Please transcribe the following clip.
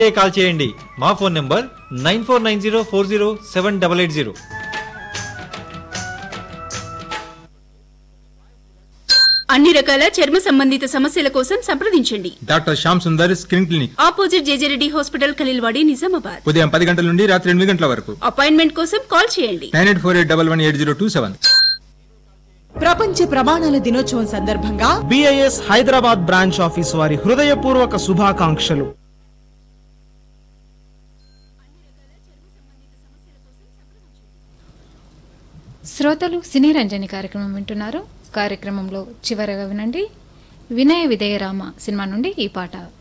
call చేయండి మా phone number nine four nine zero four zero seven double eight zero అన్ని రకాల చర్మ సంబంధిత సమస్యల కోసం సంప్రదించండి doctor Shyam Sundar skin clinic opposite JJ Reddy hospital Khaleelwadi Nizamabad ఉదయం పది గంటల నుండి రాత్రి ఎనిమిది గంటల వరకు అపాయింట్మెంట్ కోసం కాల్ చేయండి nine eight four eight double one eight zero two seven ప్రపంచ ప్రమాణాల దినోత్సవం సందర్భంగా బిఐఎస్ హైదరాబాద్ బ్రాంచ్ ఆఫీస్ వారి హృదయపూర్వక శుభాకాంక్షలు శ్రోతలు సినీ రంజని కార్యక్రమం వింటున్నారు కార్యక్రమంలో చివరగా వినండి వినయ విధేయరామ సినిమా నుండి ఈ పాట